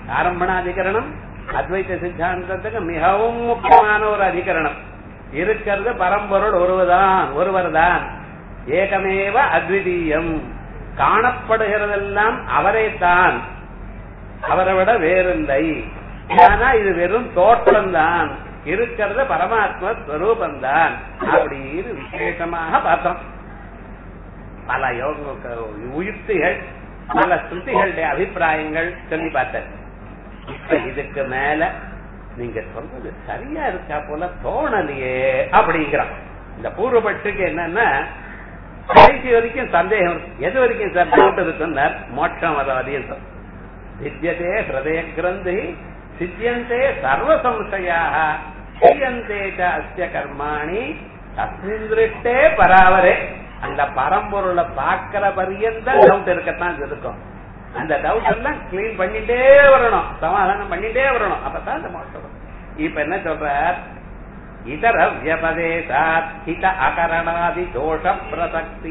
ஆரம்பணாதிகரணம் அத்வைத சித்தாந்தத்துக்கு மிகவும் முக்கியமான ஒரு அதிகரணம் இருக்கிறது பரம்பொருள் ஒருவர்தான் ஒருவர்தான் ஏகமேவ அத்விதீயம் காணப்படுகிறதெல்லாம் அவரைத்தான் அவரை விட வேறில்லை ஆனா இது வெறும் தோற்றம்தான் இருக்கிறது பரமாத்ம ஸ்வரூபந்தான் அப்படின்னு விசேஷமாக பார்த்தோம் பல யோக உயுக்திகள் பல ஸ்ருதிகளுடைய அபிப்பிராயங்கள் சொல்லி பார்த்தேன் இப்ப இதுக்கு மேல நீங்க சொல்றது சரியா இருக்கா போல தோணலையே அப்படிங்கிறான் இந்த பூர்வபட்சுக்கு என்னன்னா கடைசி வரைக்கும் சந்தேகம் இருக்கு. எது வரைக்கும் சார் டவுட் இருக்குன்னார் மோட்சம் வர வரையும் வித்தியதே ஹிருதய கிரந்தி சித்தியந்தே சர்வ சம்சயாக செய்யந்தே ச அஸ்ய கர்மாணி தஸ்மின் திருஷ்டே பராவரே அந்த பரம்பொருளை பார்க்கிற பரியந்த டவுட் இருக்கத்தான் இருக்கும் அந்த டவுட் எல்லாம் கிளீன் பண்ணிட்டே வரணும் சமாதானம் பண்ணிட்டே வரணும் அப்பதான் அந்த மோட்சம் வரும். இப்ப என்ன சொல்றார் இதர வியபதேசாத் ஹித அகரணாதி தோஷ பிரசக்தி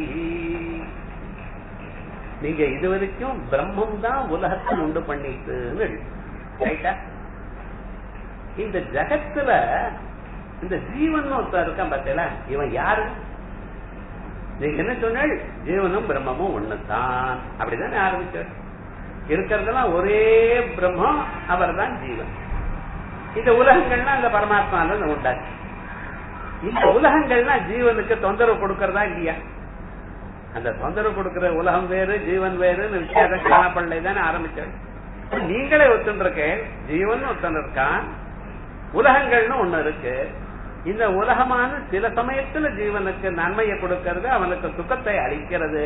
நீங்க இது வரைக்கும் பிரம்மம் தான் உலகத்தை உண்டு பண்ணிட்டுன்னு ரைட்டா இந்த ஜகத்துல இந்த ஜீவன் ஒருத்தர் இருக்கான் பார்த்தீங்களா இவன் யாரு நீங்க என்ன சொன்னால் ஜீவனும் பிரம்மமும் ஒண்ணுதான் அப்படிதானே ஆரம்பிச்சார் இருக்கிறதெல்லாம் ஒரே பிரம்மம் அவர் தான் ஜீவன் இந்த உலகங்கள்லாம் அந்த பரமாத்மால உண்டாச்சு இந்த உலகங்கள்லாம் ஜீவனுக்கு தொந்தரவு கொடுக்கறதா இல்லையா அந்த தொந்தரவு கொடுக்கிற உலகம் வேறு ஜீவன் வேறுன்னு விஷயம் காணப்படலை தானே ஆரம்பிச்சாரு நீங்களே ஒத்துருக்க ஜீவன் ஒருத்தன் இருக்கான் உலகங்கள்னு ஒண்ணு இருக்கு இந்த உலகமான சில சமயத்துல ஜீவனுக்கு நன்மையை கொடுக்கிறது அவனுக்கு சுகத்தை அளிக்கிறது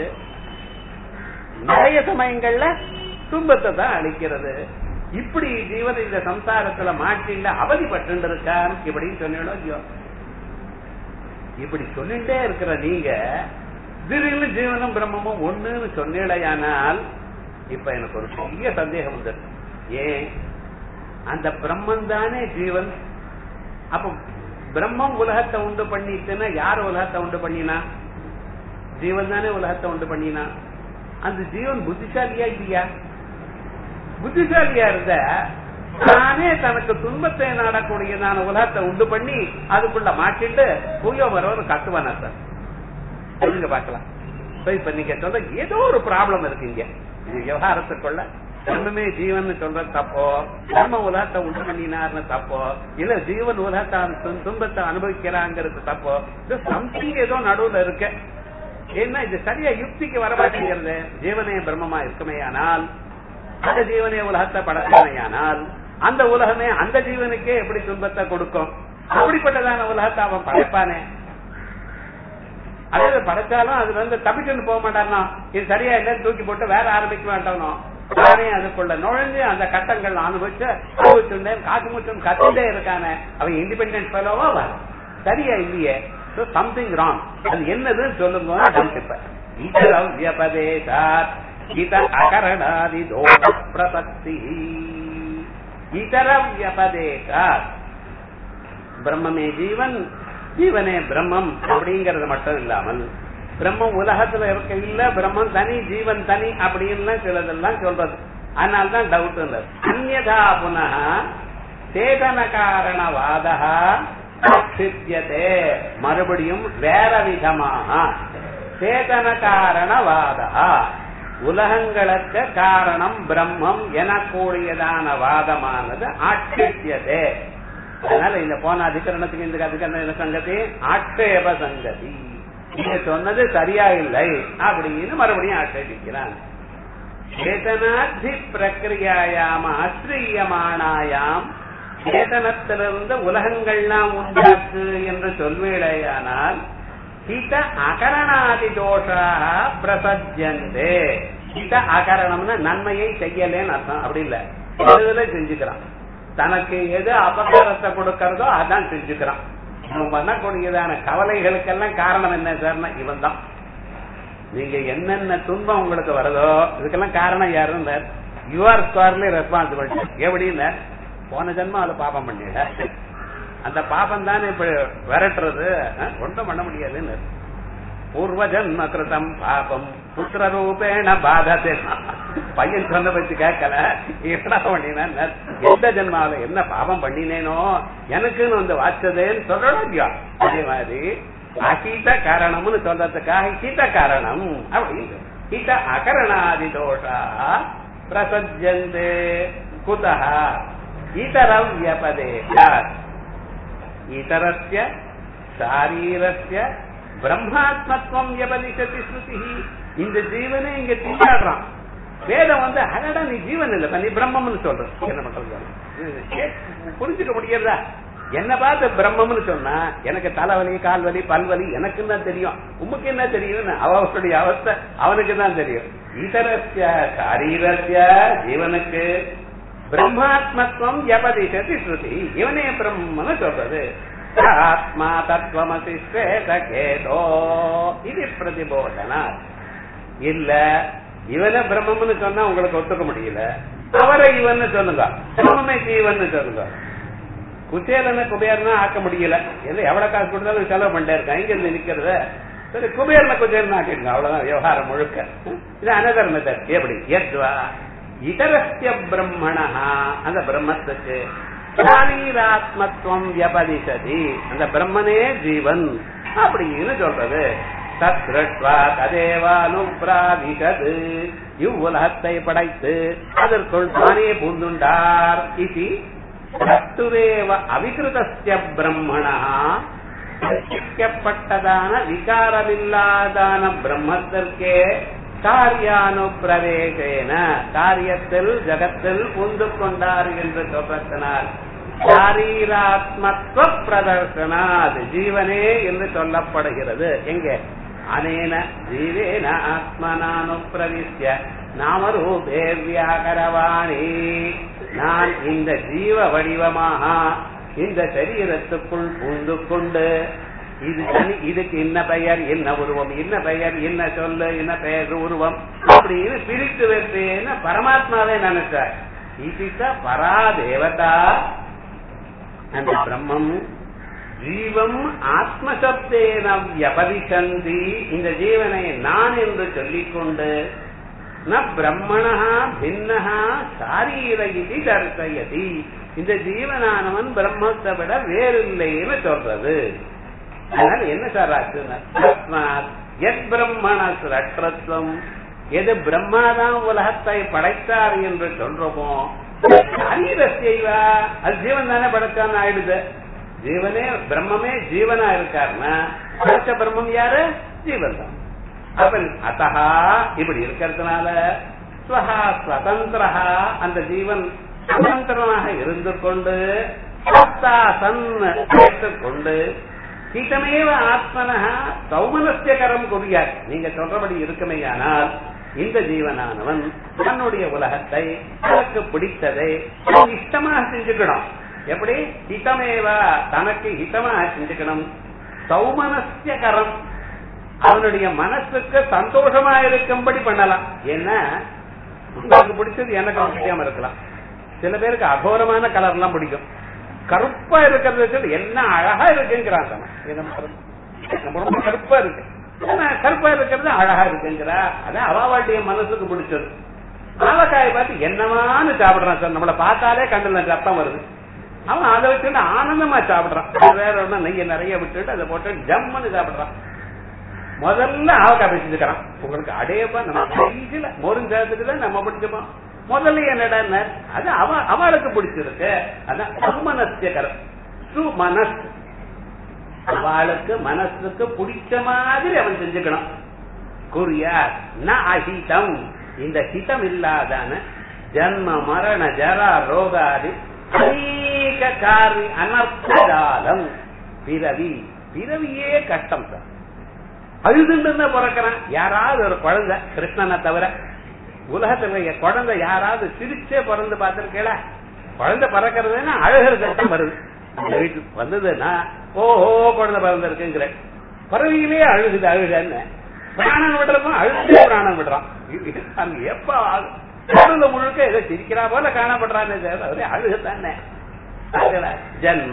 நிறைய சமயங்கள்ல துன்பத்தை தான் அளிக்கிறது இப்படி ஜீவன் இந்த சம்சாரத்துல மாட்டில அவதிப்பட்டு இருக்கான் இப்படின்னு சொன்னீங்களோ இல்லையோ இப்படி சொல்லிட்டே இருக்கிற நீங்க திடீர்னு ஜீவனும் பிரம்மமும் ஒண்ணுன்னு சொன்னீழையானால் இப்ப எனக்கு ஒரு பெரிய சந்தேகம் வந்துருக்கு ஏன் அந்த பிரம்மன் தானே ஜீவன் அப்ப பிரம்மம் உலகத்தை உண்டு பண்ணிட்டுன்னா யார் உலகத்தை உண்டு பண்ணினா ஜீவன் தானே உலகத்தை உண்டு பண்ணினா அந்த ஜீவன் புத்திசாலியா இல்லையா புத்திசாலியா இருந்த தானே தனக்கு துன்பத்தை நாடக்கூடியதான உலகத்தை உண்டு பண்ணி அதுக்குள்ள மாட்டிட்டு பூயோ வரவர் கட்டுவானா சார் சொல்லுங்க பாக்கலாம் இப்ப நீங்க சொல்ற ஏதோ ஒரு ப்ராப்ளம் இருக்கு இங்க இது விவகாரத்துக்குள்ள தர்மமே ஜீவன் சொல்ற தப்போ தர்ம உலகத்தை உண்டு பண்ணினார்னு தப்போ இல்ல ஜீவன் உலகத்தை துன்- துன்பத்தை அனுபவிக்கிறாங்கிறது தப்போ இது சம்திங் ஏதோ நடுவுல இருக்கு ஏன்னா இது சரியா யுக்திக்கு வர மாட்டேங்கிறது ஜீவனே பிரம்மமா இருக்குமே ஆனால் அந்த ஜீவனே உலகத்தை படைத்தானையானால் அந்த உலகமே அந்த ஜீவனுக்கே எப்படி துன்பத்தை கொடுக்கும் அப்படிப்பட்டதான உலகத்தை அவன் படைப்பானே அதாவது படைச்சாலும் அதுல இருந்து தப்பிச்சுன்னு போக மாட்டானோ இது சரியா இல்லைன்னு தூக்கி போட்டு வேற ஆரம்பிக்க மாட்டானோ நானே அதுக்குள்ள நுழைஞ்சு அந்த கட்டங்கள் அனுபவிச்சு அனுபவிச்சுட்டேன் காசு முச்சும் கத்துட்டே இருக்கானே அவன் இண்டிபெண்டன்ட் ஃபெலோவா வர சரியா இல்லையே சம்திங் ராங் அது என்னதுன்னு சொல்லுங்க இப்ப இதரவியபதேசாத் இத அகரணாதி தோஷ பிரசக்தி இதரவியபதேசாத் பிரம்மமே ஜீவன் ஜீவனே பிரம்மம் அப்படிங்கறது மட்டும் இல்லாமல் பிரம்மம் உலகத்துல இருக்க இல்ல பிரம்மம் தனி ஜீவன் தனி அப்படின்னு சிலதெல்லாம் சொல்றது அதனால்தான் டவுட் இல்லை அந்நதா புனः சேதன காரணவாத சித்தியதே மறுபடியும் வேற விதமாக சேதன காரணவாத உலகங்களுக்கு காரணம் பிரம்மம் எனக்கூடியதான வாதமானது ஆட்சியதே அதனால இந்த போன அதிகரணத்துக்கு இந்த அதிகரண சங்கதி ஆட்சேப சங்கதி நீங்க சொன்னது சரியா இல்லை அப்படின்னு மறுபடியும் ஆட்சேபிக்கிறான் சேதனாத்தி பிரக்கிரியாயாம் ஆசிரியமானாயாம் சேதனத்திலிருந்து உலகங்கள்லாம் உண்டாக்கு என்று சொல்வேடையானால் ஹித அகரணாதி தோஷாக பிரசஜந்தே ஹித அகரணம்னா நன்மையை செய்யலேன்னு அர்த்தம் அப்படி இல்ல எதுல செஞ்சுக்கிறான் தனக்கு எது அபகாரத்தை கொடுக்கறதோ அதான் செஞ்சுக்கிறான் இவன் பண்ணக்கூடியதான கவலைகளுக்கெல்லாம் காரணம் என்ன சார்னா இவன் தான் நீங்க என்னென்ன துன்பம் உங்களுக்கு வருதோ இதுக்கெல்லாம் காரணம் யாருன்னு யூஆர் ஸ்கொயர்லி ரெஸ்பான்சிபிலிட்டி எப்படின்னு போன ஜென்மம் அதை பாபம் பண்ணிட அந்த பாபம் தானே இப்ப விரட்டுறது அஹ், ஒன்றும் பண்ண முடியாதுன்னு பூர்வ ஜன்ம கிருதம் பாபம் புத்திர ரூபேண பாதத்தை பையன் சொன்ன பத்தி கேட்கல என்னடா பண்ணினா எந்த ஜென்மாவில என்ன பாவம் பண்ணினேனோ எனக்குன்னு வந்து வாச்சதேன்னு சொல்லணும் இல்லையா அதே மாதிரி அஹீத காரணம்னு சொல்றதுக்காக ஹீத காரணம் அப்படின்னு ஹித அகரணாதி தோஷா பிரசஜந்தே குதः இதரம் வியபதேஷாத் இதரஸ்ய சாரீரஸ்ய பிரம்மாத்மத்துவம் வியபதிஷதி ஸ்ருதி இந்த ஜீவனே இங்க திண்டாடுறான் வேதம் வந்து அடடா நீ ஜீவன் இல்ல நீ பிரம்மம்னு சொல்ற என்ன பண்றது ஏ, புரிஞ்சுக்க முடியறதா என்ன பார்த்து பிரம்மம்னு சொன்னா எனக்கு தலைவலி கால்வலி பல்வலி எனக்கு தான் தெரியும் உமக்கு என்ன தெரியும் அவனுடைய அவஸ்தை அவனுக்கு தான் தெரியும் இதரஸ்ய சாரீரஸ்ய ஜீவனுக்கு பிரம்மாத்மத்துவம் எபதிஷதி ஸ்ருதி இவனே பிரம்மன்னு சொல்றது ஆத்மா தத்துவமசி ஸ்வேதகேதோ இது பிரதிபோதனா இல்ல இவனை பிரம்மம்னு சொன்னா உங்களுக்கு ஒத்துக்க முடியல அவரை இவன்னு சொல்லுங்க பிரம்மமே ஜீவன் சொல்லுங்க குச்சேலன குபேரனா ஆக்க முடியல எல்லாம் எவ்வளவு காசு கொடுத்தாலும் செலவு பண்ணிட்டே இருக்கான் இங்க இருந்து நிக்கிறது சரி குபேரன குச்சேலன் ஆக்கிடுங்க அவ்வளவுதான் விவகாரம் முழுக்க இது அனதர் மெத்தட் எப்படி எத்வா இதரஸ்ய பிரம்மணா அந்த பிரம்மத்துக்கு சாரீராத்மத்துவம் வியபதிசதி அந்த பிரம்மனே ஜீவன் அப்படின்னு சொல்றது தத்ருஷ்வா ததேவானுப்ராவிகது இவ்வுலகத்தை படைத்து அதற்குள் தானே பூந்துண்டார் இது சத்துரேவ அவிகிருதஸ்ய பிரம்மணா சிருஷ்டிக்கப்பட்டதான விகாரமில்லாதான பிரம்மத்திற்கே காரியானுப்பிரவேசேன காரியத்தில் ஜகத்தில் புந்து கொண்டார் என்று சொல்றதனால் சாரீராத்மத்துவ பிரதர்சனாத் ஜீவனே என்று சொல்லப்படுகிறது எங்கே அனேன ஜீவேன ஆத்மனானுப்பிரவிஷ்ய நாமரூபே வியாகரவாணி நான் இந்த ஜீவ வடிவமாக இந்த சரீரத்துக்குள் பூந்து கொண்டு இது தனி இதுக்கு என்ன பெயர் என்ன உருவம் என்ன பெயர் என்ன சொல்லு என்ன பெயர் உருவம் அப்படின்னு பிரித்து வைப்பேன்னு பரமாத்மாவே நினைச்சார் இதுக்க பரா தேவதா அந்த பிரம்மம் ஜீவம் ஆத்மசப்தேன வியபதிசந்தி இந்த ஜீவனை நான் என்று சொல்லிக்கொண்டு ந பிரம்மணா பின்னஹா சாரீர இது தர்சயதி இந்த ஜீவனானவன் பிரம்மத்தை விட வேறில்லைன்னு சொல்றது அதனால என்ன சார் ஆச்சுன்னா எத் பிரம்மண ரட்சத்துவம் எது பிரம்மாதான் உலகத்தை படைத்தார் என்று சொல்றோமோ சரீரத்தைவா அது ஜீவன் தானே படைச்சான்னு ஆயிடுது ஜீவனே பிரம்மமே ஜீவனா இருக்காருன்னா படைச்ச பிரம்மம் யாரு ஜீவன் தான் அவன் அத்தகா இப்படி இருக்கிறதுனால ஸ்வஹா சுதந்திரஹா அந்த ஜீவன் சுதந்திரனாக இருந்து கொண்டு சன் கொண்டு ஹிதமேவ ஆத்மனஹா சௌமனஸ்யகரம் குறியார் நீங்க சொல்றபடி இருக்குமேயானால் இந்த ஜீவனானவன் தன்னுடைய உலகத்தை தனக்கு பிடித்ததை தனக்கு இஷ்டமாக செஞ்சுக்கணும் எப்படி ஹிதமேவா தனக்கு ஹிதமாக செஞ்சுக்கணும் சௌமனஸ்யகரம் அவனுடைய மனசுக்கு சந்தோஷமா இருக்கும்படி பண்ணலாம் ஏன்னா உங்களுக்கு பிடிச்சது எனக்கு பிடிக்காம இருக்கலாம் சில பேருக்கு அகோரமான கலர் எல்லாம் பிடிக்கும் கருப்பா இருக்கிறத வச்சு எல்லாம் அழகா இருக்குங்கிறான் நம்ம ரொம்ப கருப்பா இருக்கு ஆனா கருப்பா இருக்கிறது அழகா இருக்குங்கிறா அதான் அவாவாட்டிய மனசுக்கு பிடிச்சது ஆவக்காயை பார்த்து என்னவான்னு சாப்பிடுறான் சார் நம்மள பார்த்தாலே கண்ணுல ரத்தம் வருது அவன் அதை வச்சுட்டு ஆனந்தமா சாப்பிடுறான் வேற ஒண்ணு நெய்ய நிறைய விட்டுட்டு அதை போட்டு ஜம்முன்னு சாப்பிடுறான் முதல்ல ஆவக்காய் பேசிட்டுக்கிறான் உங்களுக்கு அடையப்பா நம்ம கையில மோரும் சேர்த்துட்டு நம்ம பிடிச்சப்போம் முதல்ல என்னடா அது அவ அவளுக்கு பிடிச்சிருக்கு அதான் சுமனஸ்யகரம் சுமனஸ் அவளுக்கு மனசுக்கு பிடிச்ச மாதிரி அவன் செஞ்சுக்கணும் குறியார் ந அஹிதம் இந்த ஹிதம் இல்லாதான ஜன்ம மரண ஜரா ரோகாதி அநேக காரி அனர்த்தஜாலம் பிறவி பிறவியே கஷ்டம் சார் அழுதுன்னு பிறக்கிறான் யாராவது ஒரு குழந்தை கிருஷ்ணனை தவிர உலகத்துல குழந்தை யாராவது சிரிச்சே பிறந்து பார்த்திருக்கல குழந்தை பிறக்கிறதுன்னா அழகர் சட்டம் வருது அந்த வீட்டுக்கு வந்ததுன்னா ஓஹோ குழந்தை பிறந்திருக்குங்கிற பிறவியிலே அழுகுது அழுகன்னு பிராணன் விடுறதும் அழுதே பிராணன் விடுறான் அங்க எப்ப குழந்தை முழுக்க ஏதோ சிரிக்கிறா போல காணப்படுறான்னு அழுகத்தானே ஜன்ம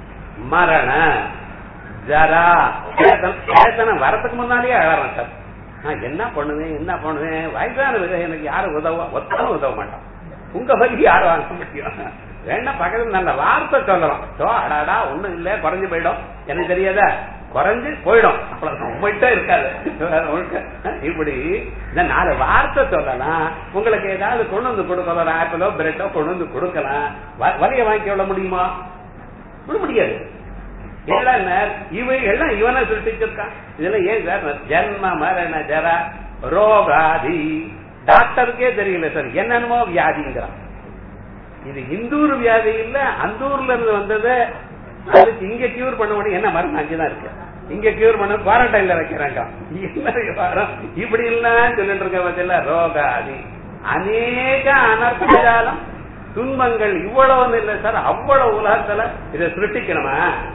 மரண ஜரா சேத்தனம் வரத்துக்கு முன்னாலேயே அழறான் சார் நான் என்ன பண்ணுவேன் என்ன பண்ணுவேன் வயசான விதை எனக்கு யாரும் உதவ ஒத்தனும் உதவ மாட்டான் உங்க வழி யாரும் வாங்க முடியும் வேணா பக்கத்துல நல்ல வார்த்தை சொல்லலாம் சோ அடாடா ஒண்ணும் இல்ல குறைஞ்சு போயிடும் எனக்கு தெரியாத குறைஞ்சு போயிடும் அவ்வளவு உங்கள்கிட்ட இருக்காது இப்படி இந்த நாலு வார்த்தை சொல்லலாம் உங்களுக்கு ஏதாவது கொண்டு வந்து கொடுக்கலாம் ஒரு ஆப்பிளோ பிரெட்டோ கொண்டு வந்து கொடுக்கலாம் வலைய வாங்கி கொள்ள முடியுமா முடியாது இவை எல்லாம் இவனை சிருஷ்டிச்சிருக்கான் இதுல ஏன் சார் ஜென்ம மரண ஜர ரோகாதி டாக்டருக்கே தெரியல சார் என்னென்னமோ வியாதிங்கிறான் இது இந்தூர் வியாதி இல்ல அந்த ஊர்ல இருந்து வந்தது அதுக்கு இங்க கியூர் பண்ண முடியும் என்ன மருந்து அங்கதான் இருக்கு இங்க கியூர் பண்ண குவாரண்டைன்ல வைக்கிறாங்க என்ன விவகாரம் இப்படி எல்லாம் சொல்லிட்டு இருக்க பத்தில ரோகாதி அநேக அனர்த்தஜாலம் துன்பங்கள் இவ்வளவு இல்லை சார் அவ்வளவு உலகத்துல இதை சிருஷ்டிக்கணுமா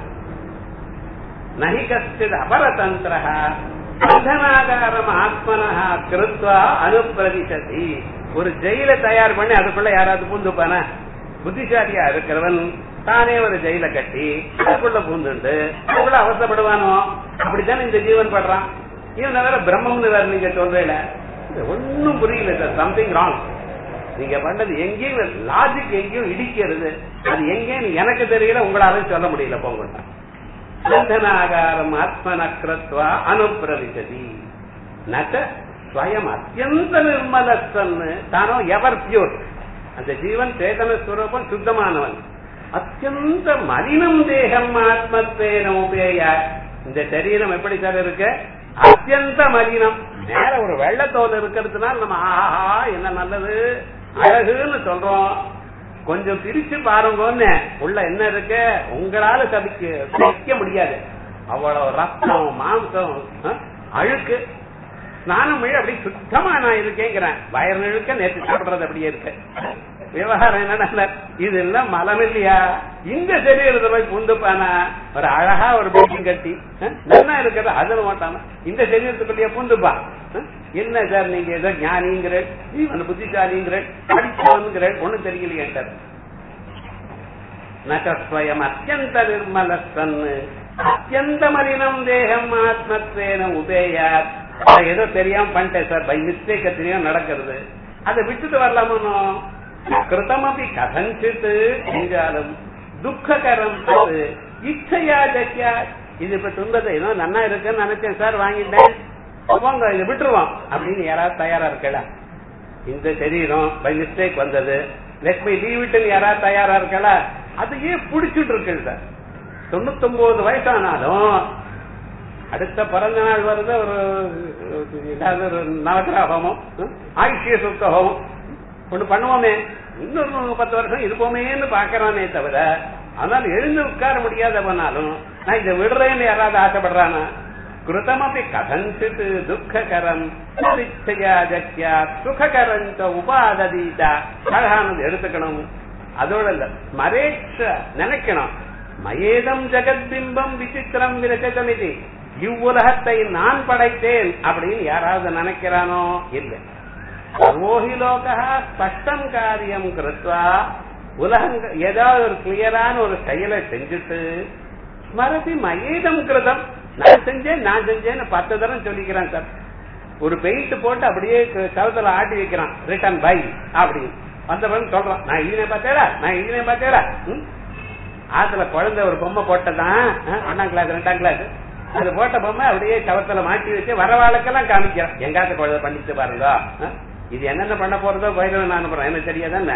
நகி கஷ்டித் அபரதந்திர பந்தனாகாரம் ஆத்மனா கிருத்வா அனுப்பிரதிசதி ஒரு ஜெயில தயார் பண்ணி அதுக்குள்ள யாராவது பூந்துப்பான புத்திசாலியா இருக்கிறவன் தானே ஒரு ஜெயில கட்டி அதுக்குள்ள பூந்துண்டு அதுக்குள்ள அவசப்படுவானோ அப்படித்தானே இந்த ஜீவன் படுறான் இவன் வேற பிரம்மம்னு வேற நீங்க சொல்றீல ஒன்னும் புரியல சார் சம்திங் ராங் நீங்க பண்ணது எங்கேயும் லாஜிக் எங்கேயும் இடிக்கிறது அது எங்கேயும் எனக்கு தெரியல உங்களால சொல்ல முடியல போங்க பந்தனாகாரம் ஆத்மனக்ரத்வா அனுப்பிரவிசதி நக ஸ்வயம் அத்தியந்த நிர்மலத்தன்னு தானோ எவர் பியூர் அந்த ஜீவன் சேதன ஸ்வரூபம் சுத்தமானவன் அத்தியந்த மலினம் தேகம் ஆத்மத்தேன உபேயா இந்த சரீரம் எப்படி சார் இருக்கு அத்தியந்த மலினம் நேர ஒரு வெள்ளத்தோல் இருக்கிறதுனால நம்ம ஆஹா என்ன நல்லது அழகுன்னு சொல்றோம் கொஞ்சம் பிரிச்சு பாருங்க உள்ள என்ன இருக்கு உங்களால சபிக்க சபிக்க முடியாது அவ்வளவு ரத்தம் மாംസം அழுக்கு ஸ்நானம் மொழி அப்படி சுத்தமா நான் இருக்கேங்கிறேன் வயர் இழுக்க நேற்று சாப்பிடுறது அப்படியே இருக்கு விவகாரம் என்னன்னா இது எல்லாம் மலம் இல்லையா இந்த சரீரத்தை போய் பூந்துப்பானா ஒரு அழகா ஒரு பில்டிங் கட்டி நல்லா இருக்கிறது அதுல மாட்டானா இந்த சரீரத்துக்குள்ளேயே பூந்துப்பா என்ன சார் நீங்க ஏதோ ஞானிங்கிற ஜீவன் புத்திசாலிங்கிற படிச்சவன்கிற ஒண்ணும் தெரியலையே சார் நகஸ்வயம் அத்தியந்த நிர்மலஸ்தன் அத்தியந்த மலினம் தேகம் ஆத்மத்வேன உபேயாத் ஏதோ தெரியாம பண்ணிட்டேன் சார் பை மிஸ்டேக் தெரியாம நடக்கிறது அதை விட்டுட்டு வரலாமோ கிருதமபி கதஞ்சித்து செஞ்சாலும் துக்ககரம் அது இச்சையா ஜக்கியா இது இப்ப துன்பத்தை ஏதோ நன்னா இருக்குன்னு நினைச்சேன் சார் வாங்கிட்டேன் போங்க இதை விட்டுருவோம் அப்படின்னு யாராவது தயாரா இருக்கல இந்த சரீரம் பை மிஸ்டேக் வந்தது லெட் மீ லீவ் இட்டுன்னு யாராவது தயாரா இருக்கல அதையே புடிச்சிட்டு இருக்கு சார் தொண்ணூத்தி ஒன்பது வயசானாலும் அடுத்த பிறந்த நாள் வருது ஒரு ஏதாவது ஒரு நவகிரக ஹோமம் ஆயுஷ்ய சுத்த ஹோமம் ஒண்ணு பண்ணுவோமே இன்னொரு பத்து வருஷம் இருப்போமேன்னு பாக்குறானே தவிர ஆனால் எழுந்து உட்கார முடியாதவனாலும் நான் இதை விடுறேன்னு யாராவது ஆசைப்படுறானா கிருதமபி கதஞ்சித் துக்ககரம் ஜக்கியா சுககரஞ்ச உபாததீதா அழகானது எடுத்துக்கணும் அதோட இல்ல மரேட்ச நினைக்கணும் மயேதம் ஜெகத்பிம்பம் விசித்திரம் விரச்சமிதி இவ்வுலகத்தை நான் படைத்தேன் அப்படின்னு யாராவது நினைக்கிறானோ இல்லை சர்வோஹி லோகா ஸ்பஷ்டம் காரியம் கிருத்வா உலகங்க ஏதாவது ஒரு கிளியரான ஒரு செயலை செஞ்சுட்டு ஸ்மரதி மயேதம் கிருதம் நான் செஞ்சேன் நான் செஞ்சேன்னு பத்து தரம் சொல்லிக்கிறேன் சார் ஒரு பெயிண்ட் போட்டு அப்படியே கழுத்துல ஆட்டி வைக்கிறான் ரிட்டர்ன் பை அப்படி வந்தவன் சொல்றான் நான் இதுனே பார்த்தேடா நான் இதுனே பார்த்தேடா ஆத்துல குழந்தை ஒரு பொம்மை போட்டதான் ஒன்னாம் கிளாஸ் ரெண்டாம் கிளாஸ் அது போட்ட பொம்மை அப்படியே கவத்துல மாட்டி வச்சு வரவாளுக்கெல்லாம் காமிக்கிறான் எங்காத்த குழந்தை பண்ணிட்டு பாருங்க இது என்னென்ன பண்ண போறதோ பயிரவன் நான் அனுப்புறேன் எனக்கு தெரியாதானே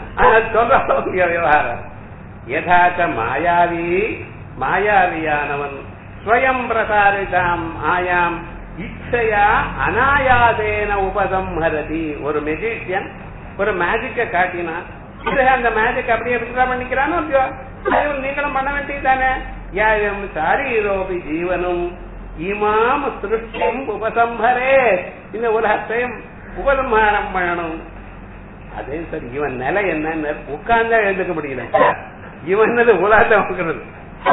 சொல்ற விவகாரம் யதாச்ச மாயாவி மாயாவியானவன் ஸ்வயம் பிரசாரிதாம் ஆயாம் இச்சையா அனாயாதேன உபசம்ஹரதி ஒரு மெஜிஷியன் ஒரு மேஜிக்க காட்டினா இது அந்த மேஜிக் அப்படியே வித்ரா பண்ணிக்கிறானோ இல்லையோ நீங்களும் பண்ண வேண்டியதானே யாயம் சாரீரோபி ஜீவனும் இமாம் சிருஷ்டியும் உபசம்ஹரே இந்த உலகத்தையும் உபசம்ஹாரம் பண்ணணும் அதே சார் இவன் நிலை என்ன உட்கார்ந்தா எழுந்துக்க முடியல இவன் உலகத்தை வாங்குறது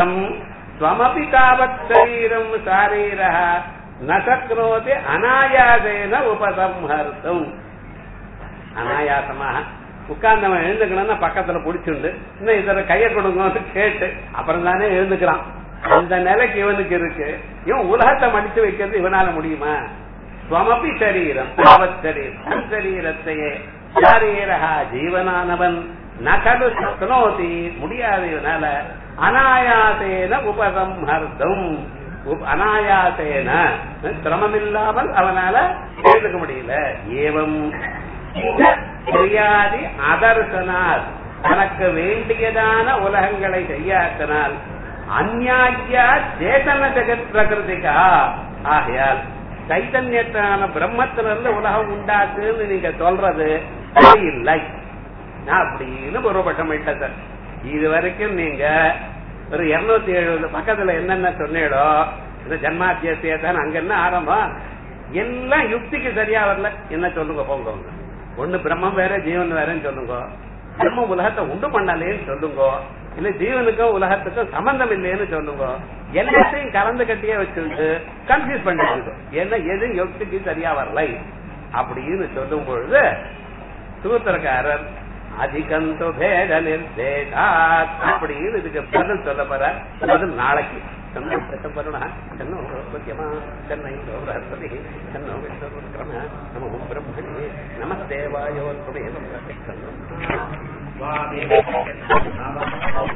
ஸ்வமபி தாவத் சரீரம் சாரீரா நசக்னோதி அனாயாசேன உபசம்ஹர்த்தம் அனாயாசமாக உட்கார்ந்தவன் எழுந்துக்கணும்னா பக்கத்துல புடிச்சுண்டு இன்னும் இதர கைய கொடுங்கன்னு கேட்டு அப்புறம் தானே எழுந்துக்கிறான் அந்த நிலைக்கு இவனுக்கு இருக்கு இவன் உலகத்தை மடிச்சு வைக்கிறது இவனால முடியுமா ஸ்வமபி சரீரம் தாவத் சரீரம் தன் சரீரத்தையே ஷரீரா ஜீவனானவன் நகடு சக்னோதி முடியாது இவனால அனாயாசேன உபசம்ஹர்த்தம் உப்- அனாயாசேன சிரமமில்லாமல் அவனால எழுதுக்க முடியல ஏவம் தெரியாதி அதர்சனால் தனக்கு வேண்டியதான உலகங்களை செய்யாத்தனால் அந்நாயா சேதன ஜெகத் பிரகிருதிகா ஆகையால் சைத்தன்யத்தான பிரம்மத்திலிருந்து உலகம் உண்டாக்குன்னு நீங்க சொல்றது சரியில்லை நான் அப்படின்னு பூர்வபட்சம் இட்டது இது வரைக்கும் நீங்க ஒரு இருநூத்தி எழுபது பக்கத்துல என்னென்ன சொன்னீடோ இந்த ஜன்மாத்தியத்தான் அங்க என்ன ஆரம்பம் எல்லாம் யுக்திக்கு சரியா வரல என்ன சொல்லுங்க போங்க அவங்க. ஒண்ணு பிரம்மம் வேற ஜீவன் வேறன்னு சொல்லுங்க பிரம்மம் உலகத்தை உண்டு பண்ணலேன்னு சொல்லுங்க இல்ல ஜீவனுக்கும் உலகத்துக்கும் சம்பந்தம் இல்லைன்னு சொல்லுங்க எல்லாத்தையும் கலந்து கட்டியே வச்சுட்டு கன்ஃபியூஸ் பண்ணிட்டு ஏன்னா எது யுக்திக்கு சரியா வரலை அப்படின்னு சொல்லும் பொழுது சூத்திரக்காரர் அதிகந்து பேத நிர்தேசாத் அப்படின்னு இதுக்கு பதில் சொல்ல போற பதில் நாளைக்கு சந்தோஷப்படுறா சென்னோ சத்தியமா சென்னை பிரகஸ்பதி சென்னோ விஸ்வருக்கிரம நம பிரம்மணி நமஸ்தேவாயோ துமே